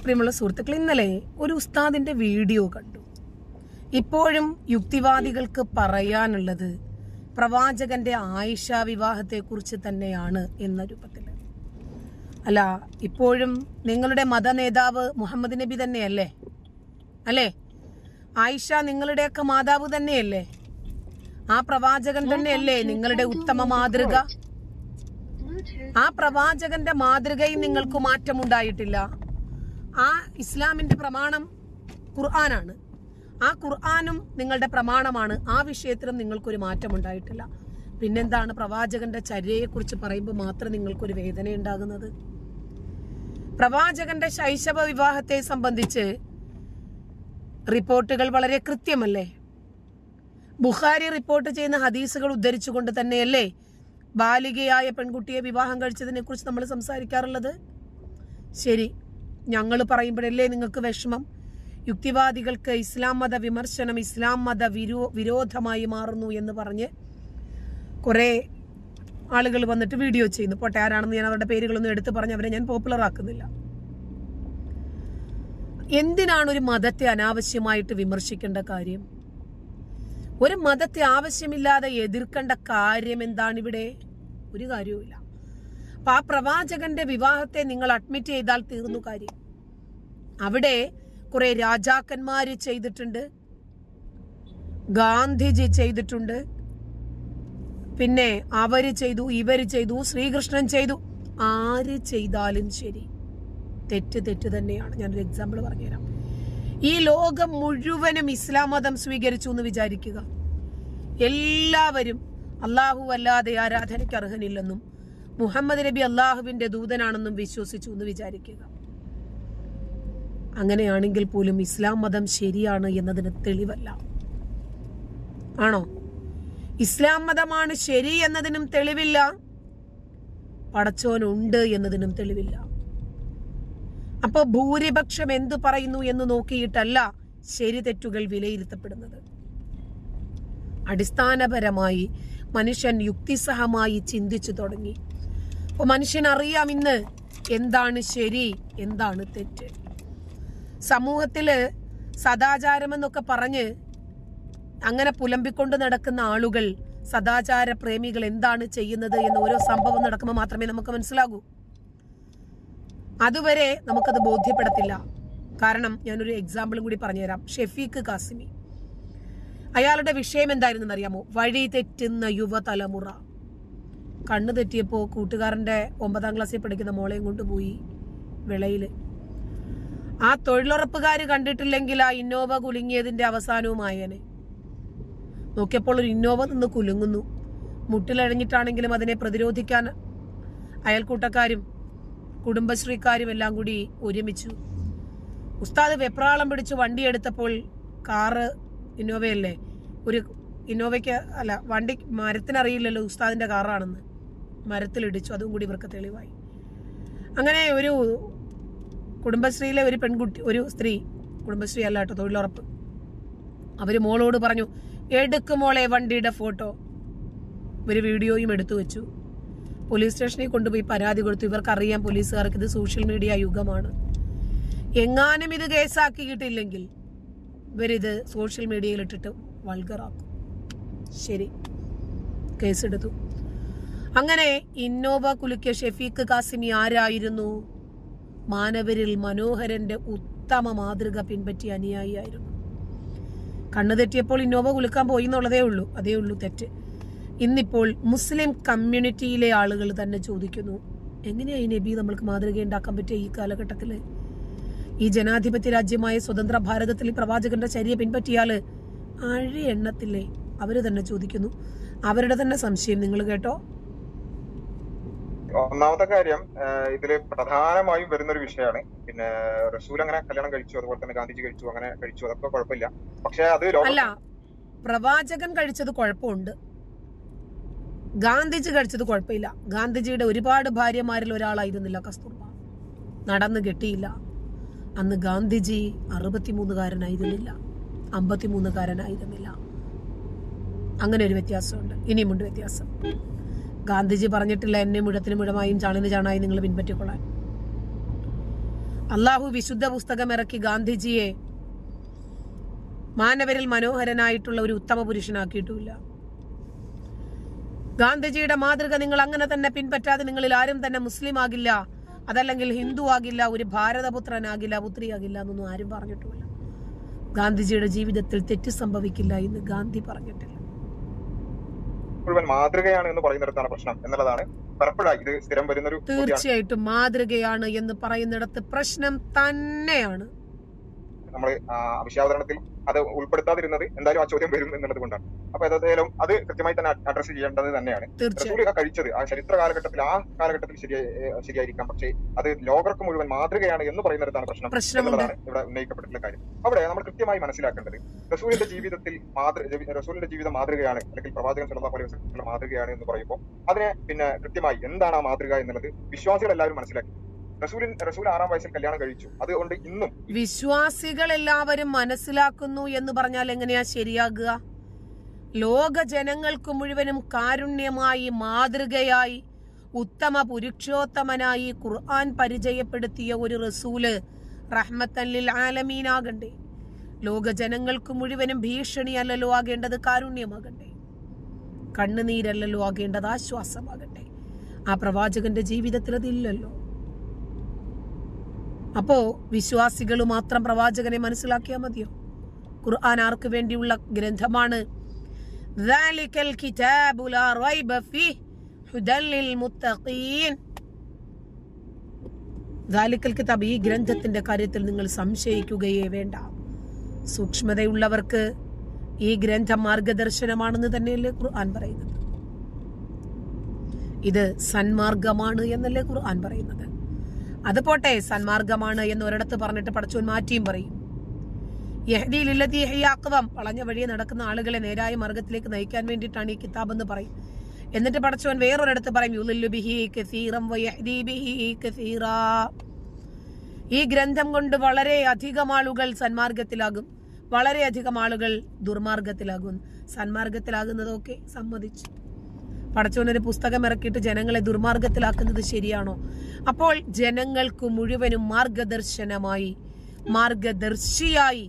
പ്രിയമുള്ള സുഹൃത്തുക്കൾ ഇന്നലെ ഒരു ഉസ്താദിന്റെ വീഡിയോ കണ്ടു ഇപ്പോഴും യുക്തിവാദികൾക്ക് പറയാനുള്ളത് പ്രവാചകന്റെ ആയിഷ വിവാഹത്തെ കുറിച്ച് തന്നെയാണ് എന്ന രൂപത്തിൽ അല്ല ഇപ്പോഴും നിങ്ങളുടെ മത നേതാവ് മുഹമ്മദ് നബി തന്നെയല്ലേ അല്ലേ ആയിഷ നിങ്ങളുടെയൊക്കെ മാതാവ് തന്നെയല്ലേ ആ പ്രവാചകൻ തന്നെയല്ലേ നിങ്ങളുടെ ഉത്തമ മാതൃക ആ പ്രവാചകന്റെ മാതൃകയിൽ നിങ്ങൾക്ക് മാറ്റമുണ്ടായിട്ടില്ല ആ ഇസ്ലാമിന്റെ പ്രമാണം ഖുർആനാണ് ആ ഖുർആാനും നിങ്ങളുടെ പ്രമാണമാണ് ആ വിഷയത്തിലും നിങ്ങൾക്കൊരു മാറ്റമുണ്ടായിട്ടില്ല പിന്നെന്താണ് പ്രവാചകന്റെ ചര്യയെക്കുറിച്ച് പറയുമ്പോൾ മാത്രം നിങ്ങൾക്കൊരു വേദന ഉണ്ടാകുന്നത് പ്രവാചകന്റെ ശൈശവ വിവാഹത്തെ സംബന്ധിച്ച് റിപ്പോർട്ടുകൾ വളരെ കൃത്യമല്ലേ ബുഖാരി റിപ്പോർട്ട് ചെയ്യുന്ന ഹദീസുകൾ ഉദ്ധരിച്ചുകൊണ്ട് തന്നെയല്ലേ ബാലികയായ പെൺകുട്ടിയെ വിവാഹം കഴിച്ചതിനെ കുറിച്ച് നമ്മൾ സംസാരിക്കാറുള്ളത് ശരി ഞങ്ങൾ പറയുമ്പോഴല്ലേ നിങ്ങൾക്ക് വിഷമം യുക്തിവാദികൾക്ക് ഇസ്ലാം മത വിമർശനം ഇസ്ലാം മത വിരോ വിരോധമായി മാറുന്നു എന്ന് പറഞ്ഞ് കുറേ ആളുകൾ വന്നിട്ട് വീഡിയോ ചെയ്യുന്നു പോട്ടെ ആരാണെന്ന് ഞാൻ അവരുടെ പേരുകളൊന്നും എടുത്തു പറഞ്ഞ് അവരെ ഞാൻ പോപ്പുലർ ആക്കുന്നില്ല എന്തിനാണ് ഒരു മതത്തെ അനാവശ്യമായിട്ട് വിമർശിക്കേണ്ട കാര്യം ഒരു മതത്തെ ആവശ്യമില്ലാതെ എതിർക്കേണ്ട കാര്യം എന്താണ് ഇവിടെ ഒരു കാര്യവുമില്ല അപ്പൊ ആ പ്രവാചകന്റെ വിവാഹത്തെ നിങ്ങൾ അഡ്മിറ്റ് ചെയ്താൽ തീർന്നു കാര്യം അവിടെ കുറെ രാജാക്കന്മാര് ചെയ്തിട്ടുണ്ട് ഗാന്ധിജി ചെയ്തിട്ടുണ്ട് പിന്നെ അവര് ചെയ്തു ഇവര് ചെയ്തു ശ്രീകൃഷ്ണൻ ചെയ്തു ആര് ചെയ്താലും ശരി തെറ്റ് തെറ്റ് തന്നെയാണ് ഞാനൊരു എക്സാമ്പിൾ പറഞ്ഞുതരാം ഈ ലോകം മുഴുവനും ഇസ്ലാം മതം സ്വീകരിച്ചു എന്ന് വിചാരിക്കുക എല്ലാവരും അള്ളാഹു അല്ലാതെ ആരാധനയ്ക്ക് അർഹനില്ലെന്നും മുഹമ്മദ് നബി അള്ളാഹുവിന്റെ ദൂതനാണെന്നും വിശ്വസിച്ചു എന്ന് വിചാരിക്കുക അങ്ങനെയാണെങ്കിൽ പോലും ഇസ്ലാം മതം ശരിയാണ് എന്നതിന് തെളിവല്ല ആണോ ഇസ്ലാം മതമാണ് ശരി എന്നതിനും തെളിവില്ല പടച്ചോനുണ്ട് എന്നതിനും തെളിവില്ല അപ്പൊ ഭൂരിപക്ഷം എന്തു പറയുന്നു എന്ന് നോക്കിയിട്ടല്ല ശരി തെറ്റുകൾ വിലയിരുത്തപ്പെടുന്നത് അടിസ്ഥാനപരമായി മനുഷ്യൻ യുക്തിസഹമായി ചിന്തിച്ചു തുടങ്ങി അപ്പൊ മനുഷ്യൻ അറിയാം ഇന്ന് എന്താണ് ശരി എന്താണ് തെറ്റ് സമൂഹത്തില് സദാചാരം എന്നൊക്കെ പറഞ്ഞ് അങ്ങനെ പുലമ്പിക്കൊണ്ട് നടക്കുന്ന ആളുകൾ സദാചാര പ്രേമികൾ എന്താണ് ചെയ്യുന്നത് എന്ന് ഓരോ സംഭവം നടക്കുമ്പോൾ മാത്രമേ നമുക്ക് മനസ്സിലാകൂ അതുവരെ നമുക്കത് ബോധ്യപ്പെടത്തില്ല കാരണം ഞാനൊരു എക്സാമ്പിളും കൂടി പറഞ്ഞുതരാം ഷെഫീഖ് കാസിമി അയാളുടെ വിഷയം എന്തായിരുന്നു അറിയാമോ വഴി തെറ്റുന്ന യുവതലമുറ കണ്ണു തെറ്റിയപ്പോ കൂട്ടുകാരന്റെ ഒമ്പതാം ക്ലാസ്സിൽ പഠിക്കുന്ന മോളെയും കൊണ്ടുപോയി വിളയില് ആ തൊഴിലുറപ്പുകാര് കണ്ടിട്ടില്ലെങ്കിൽ ആ ഇന്നോവ കുലുങ്ങിയതിന്റെ അവസാനവുമായേനെ നോക്കിയപ്പോൾ ഒരു ഇന്നോവ നിന്ന് കുലുങ്ങുന്നു മുട്ടിലഴഞ്ഞിട്ടാണെങ്കിലും അതിനെ പ്രതിരോധിക്കാൻ അയൽക്കൂട്ടക്കാരും കുടുംബശ്രീക്കാരും എല്ലാം കൂടി ഒരുമിച്ചു ഉസ്താദ് വെപ്രാളം പിടിച്ച് വണ്ടി എടുത്തപ്പോൾ കാറ് ഇന്നോവയല്ലേ ഒരു ഇന്നോവയ്ക്ക് അല്ല വണ്ടി മരത്തിനറിയില്ലല്ലോ ഉസ്താദിന്റെ കാറാണെന്ന് മരത്തിലിടിച്ചു അതും കൂടി ഇവർക്ക് തെളിവായി അങ്ങനെ ഒരു കുടുംബശ്രീയിലെ ഒരു പെൺകുട്ടി ഒരു സ്ത്രീ കുടുംബശ്രീ അല്ല കേട്ടോ തൊഴിലുറപ്പ് അവര് മോളോട് പറഞ്ഞു എടുക്ക് മോളെ വണ്ടിയുടെ ഫോട്ടോ ഒരു വീഡിയോയും എടുത്തു വെച്ചു പോലീസ് സ്റ്റേഷനിൽ കൊണ്ടുപോയി പരാതി കൊടുത്തു ഇവർക്കറിയാം പോലീസുകാർക്ക് ഇത് സോഷ്യൽ മീഡിയ യുഗമാണ് എങ്ങാനും ഇത് കേസാക്കിയിട്ടില്ലെങ്കിൽ ഇവരിത് സോഷ്യൽ മീഡിയയിൽ ഇട്ടിട്ട് വൾഗറാക്കും ശരി കേസെടുത്തു അങ്ങനെ ഇന്നോവ കുലുക്കിയ ഷെഫീഖ് കാസിമി ആരായിരുന്നു മാനവരിൽ മനോഹരന്റെ ഉത്തമ മാതൃക പിൻപറ്റിയ അനുയായിയായിരുന്നു കണ്ണു തെറ്റിയപ്പോൾ ഇന്നോവ കുലുക്കാൻ പോയി എന്നുള്ളതേ ഉള്ളൂ അതേ ഉള്ളൂ തെറ്റ് ഇന്നിപ്പോൾ മുസ്ലിം കമ്മ്യൂണിറ്റിയിലെ ആളുകൾ തന്നെ ചോദിക്കുന്നു എങ്ങനെയാ ഈ നബി നമ്മൾക്ക് മാതൃക ഉണ്ടാക്കാൻ പറ്റിയ ഈ കാലഘട്ടത്തില് ഈ ജനാധിപത്യ രാജ്യമായ സ്വതന്ത്ര ഭാരതത്തിൽ ഈ പ്രവാചകന്റെ ചര്യ പിൻപറ്റിയാല് ആഴ എണ്ണത്തില്ലേ അവര് തന്നെ ചോദിക്കുന്നു അവരുടെ തന്നെ സംശയം നിങ്ങൾ കേട്ടോ ഒന്നാമത്തെ കാര്യം ആഹ് ഇതില് പ്രധാനമായും വരുന്ന ഒരു വിഷയമാണ് പിന്നെ റസൂൽ അങ്ങനെ കല്യാണം കഴിച്ചു അതുപോലെ തന്നെ ഗാന്ധിജി കഴിച്ചു അങ്ങനെ കഴിച്ചു അതൊക്കെ കുഴപ്പമില്ല പക്ഷെ അത് ലോക അല്ല പ്രവാചകൻ കഴിച്ചത് കുഴപ്പമുണ്ട് ഗാന്ധിജി കഴിച്ചത് കുഴപ്പമില്ല ഗാന്ധിജിയുടെ ഒരുപാട് ഭാര്യമാരിൽ ഒരാളായിരുന്നില്ല കസ്തൂർബ നടന്നു കെട്ടിയില്ല അന്ന് ഗാന്ധിജി അറുപത്തിമൂന്നുകാരനായിരുന്നില്ല അമ്പത്തിമൂന്നുകാരനായിരുന്നില്ല അങ്ങനെ ഒരു വ്യത്യാസമുണ്ട് ഇനിയുമുണ്ട് വ്യത്യാസം ഗാന്ധിജി പറഞ്ഞിട്ടില്ല എന്നെ മുഴത്തിന് മുഴമായും ചാണിന് ചാണായും നിങ്ങൾ പിൻപറ്റിക്കൊള്ളാൻ അള്ളാഹു വിശുദ്ധ പുസ്തകം ഇറക്കി ഗാന്ധിജിയെ മാനവരിൽ മനോഹരനായിട്ടുള്ള ഒരു ഉത്തമ പുരുഷനാക്കിയിട്ടുമില്ല ഗാന്ധിജിയുടെ മാതൃക നിങ്ങൾ അങ്ങനെ തന്നെ പിൻപറ്റാതെ നിങ്ങളിൽ ആരും തന്നെ മുസ്ലിം ആകില്ല അതല്ലെങ്കിൽ ഹിന്ദു ആകില്ല ഒരു ഭാരതപുത്രനാകില്ല പുത്രിയാകില്ല എന്നൊന്നും ആരും പറഞ്ഞിട്ടുമില്ല ഗാന്ധിജിയുടെ ജീവിതത്തിൽ തെറ്റ് സംഭവിക്കില്ല എന്ന് ഗാന്ധി പറഞ്ഞിട്ടില്ല മുഴുവൻ മാതൃകയാണ് എന്ന് പറയുന്നിടത്താണ് പ്രശ്നം എന്നുള്ളതാണ് പലപ്പോഴായി ഇത് സ്ഥിരം വരുന്നൊരു ചോദ്യമാണ് തീർച്ചയായിട്ടും മാതൃകയാണ് എന്ന് പറയുന്നിടത്ത് പ്രശ്നം തന്നെയാണ് നമ്മൾ വിഷയാവതരണത്തിൽ അത് ഉൾപ്പെടുത്താതിരുന്നത് എന്തായാലും ആ ചോദ്യം വരും എന്നുള്ളത് കൊണ്ടാണ് അപ്പൊ ഏതായാലും അത് കൃത്യമായി തന്നെ അഡ്രസ് ചെയ്യേണ്ടത് തന്നെയാണ് തീർച്ചയായും റസൂൽ ആ കഴിച്ചത് ആ ചരിത്ര കാലഘട്ടത്തിൽ ആ കാലഘട്ടത്തിൽ ശരിയായി ഏഹ് ശരിയായിരിക്കാം പക്ഷേ അത് ലോകർക്ക് മുഴുവൻ മാതൃകയാണ് എന്ന് പറയുന്നിടത്താണ് പ്രശ്നം പ്രശ്നമുണ്ട് എന്നുള്ളതാണ് ഇവിടെ ഉന്നയിക്കപ്പെട്ടിട്ടുള്ള കാര്യം അവിടെ നമ്മൾ കൃത്യമായി മനസ്സിലാക്കേണ്ടത് റസൂലിന്റെ ജീവിതത്തിൽ മാതൃ റസൂലിന്റെ ജീവിതം മാതൃകയാണ് അല്ലെങ്കിൽ പ്രവാചകൻ സല്ലല്ലാഹു അലൈഹി വസല്ലം മാതൃകയാണ് എന്ന് പറയുമ്പോൾ അതിനെ പിന്നെ കൃത്യമായി എന്താണ് ആ മാതൃക എന്നുള്ളത് വിശ്വാസികൾ എല്ലാവരും മനസ്സിലാക്കി റസൂലിൻ റസൂൽ ആറാം വയസ്സിൽ കല്യാണം കഴിച്ചു അതുകൊണ്ട് ഇന്നും വിശ്വാസികൾ എല്ലാവരും മനസ്സിലാക്കുന്നു എന്ന് പറഞ്ഞാൽ എങ്ങനെയാ ശരിയാകുക ലോക ജനങ്ങൾക്ക് മുഴുവനും കാരുണ്യമായി മാതൃകയായി ഉത്തമ പുരുഷോത്തമനായി ഖുർആൻ പരിചയപ്പെടുത്തിയ ഒരു റസൂല് റഹ്മത്തല്ലിൽ ആലമീനാകണ്ടേ ലോക ജനങ്ങൾക്ക് മുഴുവനും ഭീഷണിയല്ലല്ലോ ആകേണ്ടത് കാരുണ്യമാകണ്ടേ കണ്ണുനീരല്ലല്ലോ ആകേണ്ടത് ആശ്വാസമാകട്ടെ ആ പ്രവാചകന്റെ ജീവിതത്തിൽ അതില്ലല്ലോ അപ്പോ വിശ്വാസികൾ മാത്രം പ്രവാചകനെ മനസ്സിലാക്കിയാൽ മതിയോ ഖുർആൻ ആർക്ക് വേണ്ടിയുള്ള ഗ്രന്ഥമാണ് ذَلِكَ الْكِتَابُ لَا رَيْبَ فِيهِ هُدًى لِلْمُتَّقِينَ ذَلِكَ الْكِتَاب് ഈ ഗ്രന്ഥത്തിന്റെ കാര്യത്തിൽ നിങ്ങൾ സംശയിക്കുകയേ വേണ്ട സൂക്ഷ്മതയുള്ളവർക്ക് ഈ ഗ്രന്ഥം മാർഗദർശനമാണെന്ന് തന്നെയല്ലേ ഖുർആൻ പറയുന്നത് ഇത് സന്മാർഗമാണ് എന്നല്ലേ ഖുർആൻ പറയുന്നത് അത് പോട്ടെ സന്മാർഗമാണ് എന്ന് ഒരിടത്ത് പറഞ്ഞിട്ട് പടച്ചോൻ മാറ്റിയും പറയും യഹ്ദിയിലില്ലത്തി യഹ്യാഖ്വം വളഞ്ഞ വഴിയെ നടക്കുന്ന ആളുകളെ നേരായ മാർഗത്തിലേക്ക് നയിക്കാൻ വേണ്ടിയിട്ടാണ് ഈ കിതാബ് എന്ന് പറയും എന്നിട്ട് പടച്ചോൻ വേറൊരിടത്ത് പറയും യുളില്ലു ബിഹി കസീറം വയഹ്ദി ബിഹി കസീറാ ഈ ഗ്രന്ഥം കൊണ്ട് വളരെ അധികം ആളുകൾ സന്മാർഗത്തിലാകും വളരെയധികം ആളുകൾ ദുർമാർഗത്തിലാകും സന്മാർഗത്തിലാകുന്നതൊക്കെ സമ്മതിച്ചു പടച്ചോനൊരു പുസ്തകം ഇറക്കിയിട്ട് ജനങ്ങളെ ദുർമാർഗത്തിലാക്കുന്നത് ശരിയാണോ അപ്പോൾ ജനങ്ങൾക്ക് മുഴുവനും മാർഗദർശനമായി മാർഗദർശിയായി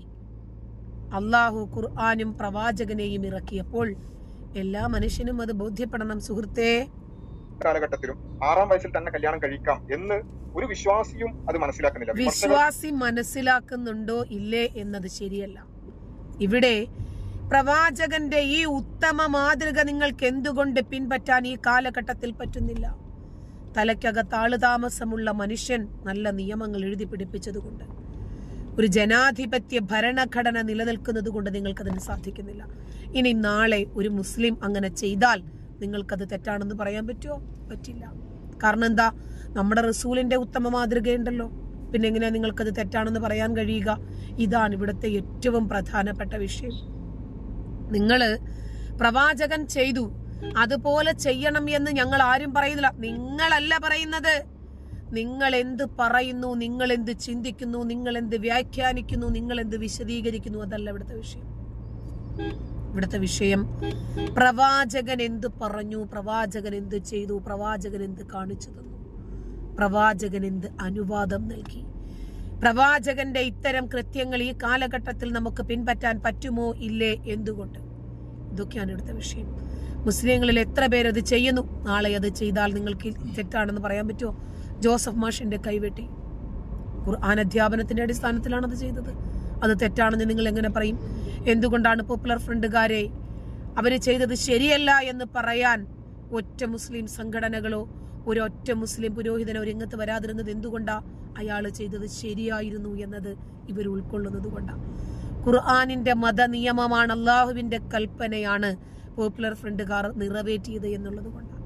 അള്ളാഹു ഖുർആാനും പ്രവാചകനെയും ഇറക്കിയപ്പോൾ എല്ലാ മനുഷ്യനും അത് ബോധ്യപ്പെടണം സുഹൃത്തേ കാലഘട്ടത്തിലും ആറാം വയസ്സിൽ തന്നെ കല്യാണം കഴിക്കാം എന്ന് ഒരു വിശ്വാസിയും അത് മനസ്സിലാക്കുന്നില്ല വിമർശകർ വിശ്വാസി മനസ്സിലാക്കുന്നുണ്ടോ ഇല്ലേ എന്നത് ശരിയല്ല ഇവിടെ പ്രവാചകന്റെ ഈ ഉത്തമ മാതൃക നിങ്ങൾക്ക് എന്തുകൊണ്ട് പിൻപറ്റാൻ ഈ കാലഘട്ടത്തിൽ പറ്റുന്നില്ല തലയ്ക്കകത്ത് ആളുതാമസമുള്ള മനുഷ്യൻ നല്ല നിയമങ്ങൾ എഴുതി പിടിപ്പിച്ചതുകൊണ്ട് ഒരു ജനാധിപത്യ ഭരണഘടന നിലനിൽക്കുന്നത് കൊണ്ട് നിങ്ങൾക്കതിന് സാധിക്കുന്നില്ല ഇനി നാളെ ഒരു മുസ്ലിം അങ്ങനെ ചെയ്താൽ നിങ്ങൾക്കത് തെറ്റാണെന്ന് പറയാൻ പറ്റുമോ പറ്റില്ല കാരണം എന്താ നമ്മുടെ റസൂലിന്റെ ഉത്തമ മാതൃകയുണ്ടല്ലോ പിന്നെ എങ്ങനെയാ നിങ്ങൾക്കത് തെറ്റാണെന്ന് പറയാൻ കഴിയുക ഇതാണ് ഇവിടുത്തെ ഏറ്റവും പ്രധാനപ്പെട്ട വിഷയം നിങ്ങള് പ്രവാചകൻ ചെയ്തു അതുപോലെ ചെയ്യണം എന്ന് ഞങ്ങൾ ആരും പറയുന്നില്ല നിങ്ങളല്ല പറയുന്നത് നിങ്ങൾ എന്ത് പറയുന്നു നിങ്ങൾ എന്ത് ചിന്തിക്കുന്നു നിങ്ങൾ എന്ത് വ്യാഖ്യാനിക്കുന്നു നിങ്ങൾ എന്ത് വിശദീകരിക്കുന്നു അതല്ല ഇവിടുത്തെ വിഷയം ഇവിടുത്തെ വിഷയം പ്രവാചകൻ എന്ത് പറഞ്ഞു പ്രവാചകൻ എന്ത് ചെയ്തു പ്രവാചകൻ എന്ത് കാണിച്ചു തന്നു പ്രവാചകൻ എന്ത് അനുവാദം നൽകി പ്രവാചകന്റെ ഇത്തരം കൃത്യങ്ങൾ ഈ കാലഘട്ടത്തിൽ നമുക്ക് പിൻപറ്റാൻ പറ്റുമോ ഇല്ലേ എന്തുകൊണ്ട് ഇതൊക്കെയാണ് ഇവിടുത്തെ വിഷയം മുസ്ലിങ്ങളിൽ എത്ര പേരത് ചെയ്യുന്നു നാളെ അത് ചെയ്താൽ നിങ്ങൾക്ക് തെറ്റാണെന്ന് പറയാൻ പറ്റുമോ ജോസഫ് മാഷിന്റെ കൈവെട്ടി ഖുർആൻ അധ്യാപനത്തിന്റെ അടിസ്ഥാനത്തിലാണ് അത് ചെയ്തത് അത് തെറ്റാണെന്ന് നിങ്ങൾ എങ്ങനെ പറയും എന്തുകൊണ്ടാണ് പോപ്പുലർ ഫ്രണ്ടുകാരെ അവര് ചെയ്തത് ശരിയല്ല എന്ന് പറയാൻ ഒറ്റ മുസ്ലിം സംഘടനകളോ ഒരൊറ്റ മുസ്ലിം പുരോഹിതനോ രംഗത്ത് വരാതിരുന്നത് എന്തുകൊണ്ടാ അയാൾ ചെയ്തത് ശരിയായിരുന്നു എന്നത് ഇവർ ഉൾക്കൊള്ളുന്നത് കൊണ്ടാ ഖുർആാനിന്റെ മത നിയമമാണ് അള്ളാഹുവിന്റെ കൽപ്പനയാണ് പോപ്പുലർ ഫ്രണ്ടുകാർ നിറവേറ്റിയത് എന്നുള്ളത് കൊണ്ടാണ്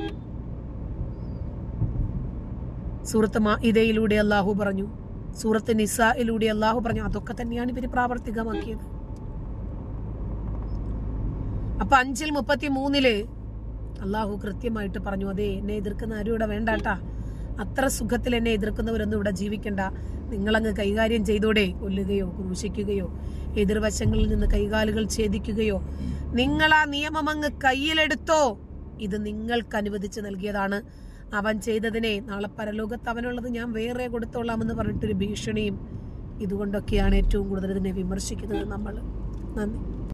സൂറത്ത് മാഇദയിലൂടെ അള്ളാഹു പറഞ്ഞു സൂറത്ത് നിസായിലൂടെ അള്ളാഹു പറഞ്ഞു അതൊക്കെ തന്നെയാണ് ഇവര് പ്രാവർത്തികമാക്കിയത് അപ്പൊ അഞ്ചിൽ മുപ്പത്തി മൂന്നില് അള്ളാഹു കൃത്യമായിട്ട് പറഞ്ഞു അതെ എന്നെ എതിർക്കുന്ന ആരും ഇവിടെ വേണ്ടാട്ടാ അത്ര സുഖത്തിൽ എന്നെ എതിർക്കുന്നവരൊന്നും ഇവിടെ ജീവിക്കണ്ട നിങ്ങളങ്ങ് കൈകാര്യം ചെയ്തോടെ കൊല്ലുകയോ ക്രൂശിക്കുകയോ എതിർവശങ്ങളിൽ നിന്ന് കൈകാലുകൾ ഛേദിക്കുകയോ നിങ്ങൾ ആ നിയമം അങ്ങ് കയ്യിലെടുത്തോ ഇത് നിങ്ങൾക്ക് അനുവദിച്ച് നൽകിയതാണ് അവൻ ചെയ്തതിനെ നാളെ പരലോകത്ത് അവനുള്ളത് ഞാൻ വേറെ കൊടുത്തോളാം എന്ന് പറഞ്ഞിട്ടൊരു ഭീഷണിയും ഇതുകൊണ്ടൊക്കെയാണ് ഏറ്റവും കൂടുതൽ ഇതിനെ വിമർശിക്കുന്നത് നമ്മൾ നന്ദി